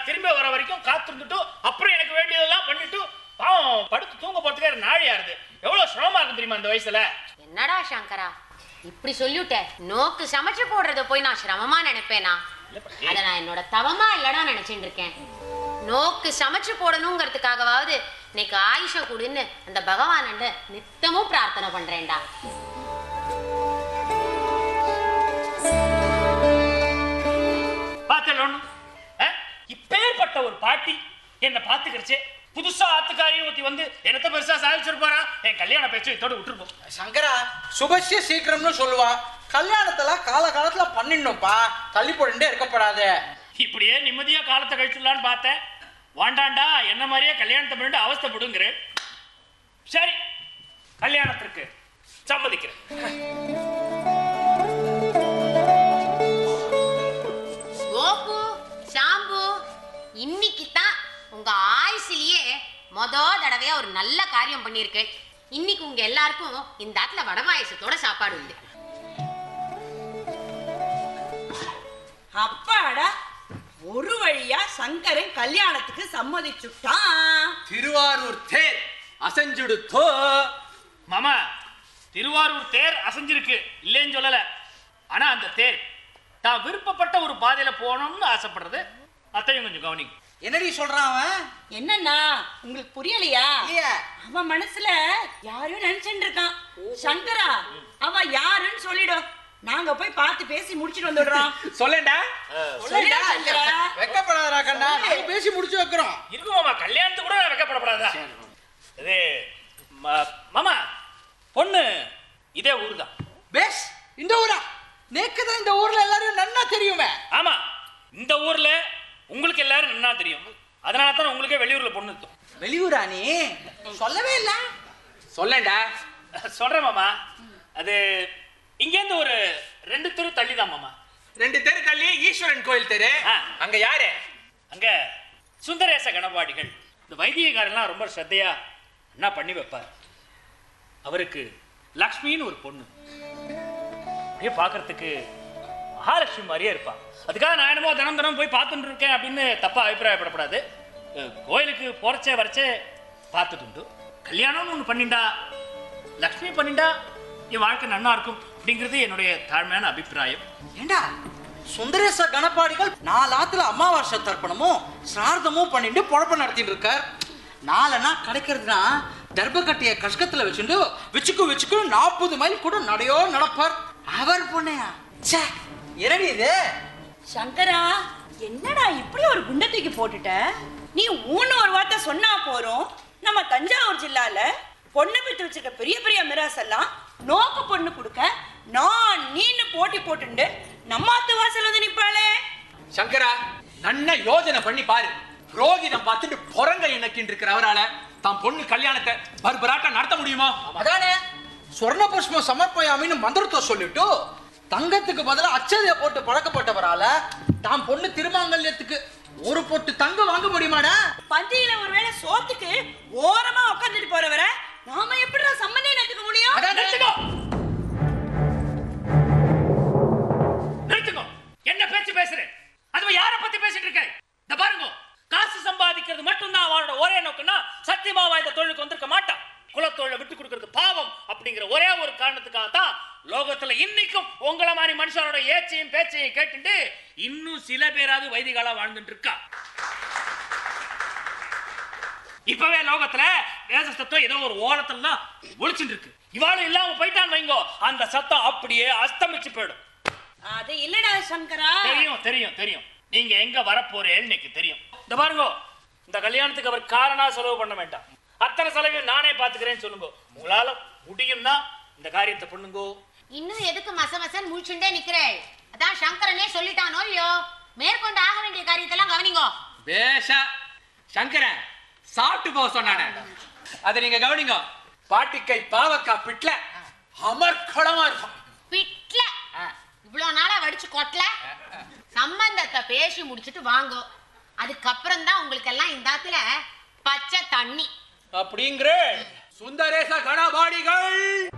நான் திரும்பி வர வரைக்கும் காத்திருந்துட்டு அப்புறம் எனக்கு வேண்டியதெல்லாம் பண்ணிட்டு பாவம் படுத்து தூங்க போறதுக்கு நாழியாருது எவ்வளவு சிரமமா இருக்கு தெரியுமா இந்த வயசுல என்னடா சங்கரா இப்படி சொல்லிவிட்ட நோக்கு சமைச்சு போடுறத போய் நான் சிரமமா நினைப்பேனா அத நான் என்னோட தவமா இல்லடா நினைச்சிட்டு இருக்கேன் நோக்கு சமைச்சு போடணுங்கிறதுக்காகவாவது இன்னைக்கு ஆயுஷ கொடுன்னு அந்த பகவான் நித்தமும் பிரார்த்தனை பண்றேன்டா பார்த்தல ஒண்ணு அஹ், இப்பேற்பட்ட ஒரு பாட்டி என்ன பாத்துக்கிறச்சே புதுசா ஆத்துக்காரியும் ஒருத்தி வந்து என்னத்த பெருசா சாதிச்சிருப்பாரா என் கல்யாண பேச்சு இதோட விட்டுருப்போம் சங்கரா சுபஸ்ய சீக்கிரம்னு சொல்லுவா கல்யாணத்துல காலகாலத்துல பண்ணிடணும்ப்பா தள்ளி போட்டுட்டே இருக்கப்படாது இப்படியே நிம்மதியா காலத்தை கழிச்சுடலான்னு பார்த்தேன் வாண்டாண்டா என்ன மாதிரியே கல்யாணத்தை பண்ணிட்டு அவஸ்தைப்படுங்கிற சரி கல்யாணத்திற்கு சம்மதிக்கிறேன் கோபு ஷாம்பு இன்னைக்கு தான் உங்க ஆயுசிலேயே மொத தடவையா ஒரு நல்ல காரியம் பண்ணியிருக்கேன் இன்னைக்கு உங்க எல்லாருக்கும் இந்த ஆத்துல வடை பாயசத்தோட சாப்பாடு உண்டு அப்பாடா ஒரு வழியா சங்கரன் கல்யாணத்துக்கு சம்மதிச்சுட்டான் திருவாரூர் தேர் அசைஞ்சுடுத்தோ மாமா திருவாரூர் தேர் அசைஞ்சிருக்கு இல்லைன்னு சொல்லல ஆனா அந்த தேர் தான் விருப்பப்பட்ட ஒரு பாதையில போகணும்னு ஆசைப்படுறது அத்தையும் கொஞ்சம் கவனிங்க என்னடி சொல்றான் அவன் என்னண்ணா உங்களுக்கு புரியலையா இல்லையே அவன் மனசுல யாரையும் நினைச்சுட்டு இருக்கான் சங்கரா அவன் யாருன்னு சொல்லிடும் நாங்க போய் பார்த்து பேசி முடிச்சிட்டு வந்துடுறோம் சொல்லேன்டா சொல்லிடா சங்கரா வெக்கப்படாதடா கண்ணா நாங்க பேசி முடிச்சு வைக்கிறோம் இருக்கு மாமா கல்யாணத்துக்கு கூட நான் வைக்கப்படப்படாதா இது ம- மாமா பொண்ணு இதே ஊர் தான் பேஸ் இந்த ஊரா நேக்கு தான் இந்த ஊர்ல எல்லாரையும் நன்னா தெரியுமே ஆமா இந்த ஊர்ல உங்களுக்கு எல்லாரும் நல்லா தெரியும் அதனால தான் உங்களுக்கே வெளியூர்ல பொண்ணு இருக்கும் வெளியூரா நீ சொல்லவே இல்ல சொல்லேன்டா சொல்றேன் மாமா அது இங்கேருந்து ஒரு ரெண்டு தெரு தள்ளி தான் மாமா ரெண்டு தெரு தள்ளி ஈஸ்வரன் கோயில் தெரு ஆ. அங்க யாரு அங்க சுந்தரேச கணபாடிகள் இந்த வைத்தியக்காரெல்லாம் ரொம்ப ஸ்ரத்தையா என்ன பண்ணி வைப்பார் அவருக்கு லக்ஷ்மின்னு ஒரு பொண்ணு அப்படியே பார்க்கறதுக்கு மகாலட்சுமி மாதிரியே இருப்பா அதுக்காக நான் என்னமோ தினம் தினம் போய் பார்த்துட்டு இருக்கேன் அப்படின்னு தப்பா அபிப்பிராயப்படக்கூடாது அஹ், கோயிலுக்கு போறச்சே வரச்சே பார்த்துட்டு உண்டு கல்யாணம்னு ஒன்று பண்ணிண்டா லக்ஷ்மி பண்ணிண்டா என் வாழ்க்கை நன்னா இருக்கும் அப்படிங்கிறது என்னுடைய தாழ்மையான அபிப்பிராயம் ஏண்டா சுந்தரேச கணப்பாடிகள் நாலு ஆத்துல அமாவாசை தர்ப்பணமும் சிரார்த்தமும் பண்ணிட்டு பொழப்ப நடத்திட்டு இருக்கார் நாலனா கிடைக்கிறதுனா தர்பக்கட்டிய கஷ்கத்துல வச்சுட்டு வச்சுக்கு வச்சுக்கு நாற்பது மைல் கூட நடையோ நடப்பார் அவர் பொண்ணையா ச்சே என்னடி இது சங்கரா என்னடா இப்படி ஒரு குண்டை தூக்கி போட்டுட்ட நீ ஊன்னு ஒரு வார்த்தை சொன்னா போறோம் நம்ம தஞ்சாவூர் ஜில்லால பொண்ணு விட்டு வச்சிருக்க பெரிய பெரிய மிராஸ் எல்லாம் நோக்கு பொண்ணு கொடுக்க நான் நீன்னு போட்டி போட்டுண்டு நம்ம அத்து வாசல் வந்து நிப்பாளே சங்கரா நன்ன யோஜனை பண்ணி பாரு புரோகிதம் பார்த்துட்டு புறங்க இணக்கின்னு இருக்கிற அவரால தான் பொண்ணு கல்யாணத்தை பர்பராட்டா நடத்த முடியுமோ அதானே சொர்ண புஷ்பம் சமர்ப்பயாமின்னு மந்திரத்தை சொல்லிட்டு தங்கத்துக்கு பதிலா அச்சதைய போட்டு பழக்கப்பட்டவரால தான் பொண்ணு திருமாங்கல்யத்துக்கு ஒரு பொட்டு தங்கம் வாங்க முடியுமாடா பந்தியில ஒருவேளை சோத்துக்கு ஓரமா உட்காந்துட்டு போறவரை நாம எப்படிடா சம்மந்தம் நடத்துக்க முடியும் அதானே நிறுத்துக்கோ நிறுத்துக்கோ என்ன பேச்சு பேசுறேன் அதுவும் யாரை பத்தி பேசிட்டு இருக்க இந்த பாருங்க காசு சம்பாதிக்கிறது மட்டும்தான் அவனோட ஒரே நோக்கம்னா சத்தியமாவா இந்த தொழிலுக்கு வந்திருக்க மாட்டான் குலத்தொழிலை விட்டு கொடுக்கறது பாவம் அப்படிங்கிற ஒரே ஒரு காரணத்துக்காக தான் லோகத்துல இன்னைக்கும் உங்கள மாதிரி மனுஷனோட ஏச்சையும் பேச்சையும் கேட்டுட்டு இன்னும் சில பேராவது வைதிகாலா வாழ்ந்துட்டு இருக்கா இப்பவே லோகத்துல வேத சத்தம் ஏதோ ஒரு ஓரத்துல தான் ஒழிச்சுட்டு இருக்கு இவாளும் இல்லாம போயிட்டான்னு வைங்கோ அந்த சத்தம் அப்படியே அஸ்தமிச்சு போயிடும் அது இல்லடா சங்கரா தெரியும் தெரியும் தெரியும் நீங்க எங்க வரப்போறேன்னு எனக்கு தெரியும் இந்த பாருங்க இந்த கல்யாணத்துக்கு அவர் காரணா செலவு பண்ண வேண்டாம் அத்தனை செலவையும் நானே பாத்துக்கிறேன்னு சொல்லுங்க உங்களால முடியும்னா இந்த காரியத்தை பண்ணுங்கோ இன்னும் எதுக்கு மச மசன் முழிச்சுட்டே நிக்கிறேள் அதான் சங்கரனே சொல்லிட்டானோ இல்லையோ மேற்கொண்டு ஆக வேண்டிய காரியத்தெல்லாம் கவனிங்கோ பேஷா சங்கரன் சாப்பிட்டு போக சொன்னானே அதை நீங்க கவனிங்க பாட்டிக்கை பாவக்கா பிட்ல அமர்க்களமா இருக்கும் பிட்ல இவ்வளவு நாளா வடிச்சு கொட்டல சம்பந்தத்தை பேசி முடிச்சிட்டு வாங்கோ அதுக்கப்புறம் தான் உங்களுக்கு எல்லாம் இந்த ஆத்துல பச்சை தண்ணி அப்படிங்கிற சுந்தரேச கணபாடிகள்